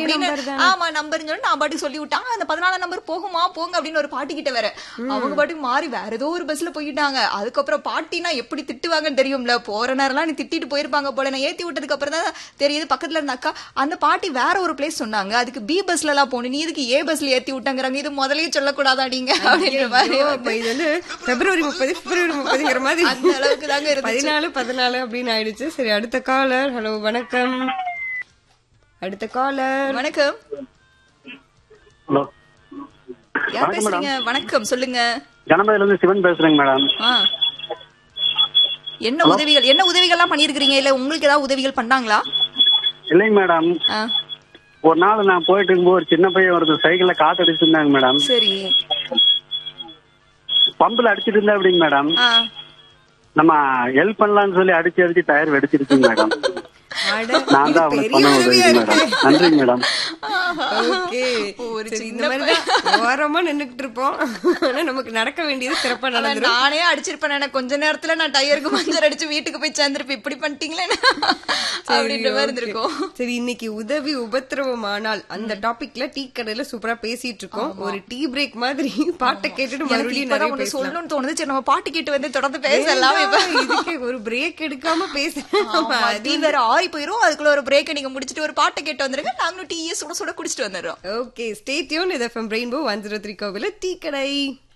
அப்படின்னு number தானே. ஆமா நம்பர்னு சொல்லி நான் பாட்டுக்கு சொல்லி விட்டாங்க அந்த பதினாலாம் நம்பர் போகுமா போங்க அப்படின்னு ஒரு பாட்டி கிட்ட வேற அவங்க பாட்டுக்கு மாறி வேற ஏதோ ஒரு பஸ்ல போயிட்டாங்க அதுக்கப்புறம் பாட்டினா எப்படி திட்டுவாங்கன்னு தெரியும்ல போற நேரம்லாம் நீ திட்டிட்டு போயிருப்பாங்க போல நான் ஏத்தி விட்டதுக்கு அப்புறம் தான் தெரியுது பக்கத்துல இருந்த அக்கா அந்த பாட்டி வேற ஒரு பிளேஸ் சொன்னாங்க அதுக்கு பி பஸ்ல எல்லாம் போகணும் நீ இதுக்கு ஏ பஸ்ல ஏத்தி விட்டாங்கிறாங்க இது முதல்லயே சொல்லக்கூடாதா நீங்க அப்படின்ற மாதிரி ஐயோ, அப்ப இது வந்து பிப்ரவரி முப்பது பிப்ரவரி முப்பதுங்கிற மாதிரி அந்த அளவுக்கு தாங்க இருந்துச்சு பதினாலு பதினாலு அப்படின்னு ஆயிடுச்சு சரி அடுத்த காலர் ஹலோ வணக்கம் அடுத்த காலர் வணக்கம் ஹலோ யார் பேசுறீங்க வணக்கம் சொல்லுங்க ஜனமதில இருந்து சிவன் பேசுறேங்க மேடம் ஆ. என்ன உதவிகள் என்ன உதவிகள்லாம் பண்ணிருக்கீங்க இல்ல உங்களுக்கு ஏதாவது உதவிகள் பண்ணாங்களா இல்லைங்க மேடம் ஆ, ஒரு நாள் நான் போயிட்டு இருக்கும்போது ஒரு சின்ன பையன் ஒருத்தர் சைக்கிள்ல காத்து அடிச்சிருந்தாங்க மேடம் சரி பம்புல அடிச்சிட்டு இருந்தா எப்படிங்க மேடம் ஆ, நம்ம ஹெல்ப் பண்ணலாம்னு சொல்லி அடிச்சு அடிச்சு டயர் வெடிச்சிருச்சுங்க மேடம் அட, நான் இது தான் அவனுக்கு பெரிய பண்ண உதவியா உதவி இருக்கு மேடம் நன்றிங்க மேடம் ஓகே ஒரு சரி, இந்த சின்ன மாதிரி தான் ஓரமா நின்னுகிட்டு இருப்போம் ஆனா நமக்கு நடக்க வேண்டியது சிறப்பா அதான் நடந்துரும் நானே அடிச்சிருப்பேன் எனக்கு கொஞ்ச நேரத்துல நான் டயருக்கு மஞ்சள் அடிச்சு வீட்டுக்கு போய் சேர்ந்துருப்பேன் இப்படி பண்ணிட்டீங்களே அப்படின்ற மாதிரி இருந்திருக்கும் சரி இன்னைக்கு உதவி உபத்திரவமானால் அந்த டாபிக்ல டீ கடையில சூப்பரா பேசிட்டு இருக்கோம் ஒரு டீ பிரேக் மாதிரி பாட்டை கேட்டுட்டு எனக்கு மறுபடியும் இப்பதான் நிறைய ஒண்ணு பேசலாம் சொல்லணும்னு தோணுது சரி நம்ம பாட்டு கேட்டு வந்து தொடர்ந்து பேசலாம் இப்ப ஏன்டா இதுக்கு ஒரு பிரேக் எடுக்காம பேசலாம் ஆமா, டீ வேற ஆறி போயிரும் அதுக்குள்ள ஒரு பிரேக் நீங்க முடிச்சிட்டு ஒரு பாட்டை கேட்டு வந்துருங்க நாங்களும் டீயை சுட சுட குடிச்சிட்டு வந்துடுறோம் ஓகே ஸ்டே டியூன் இது FM rainbow one zero three கோவில டீ கடை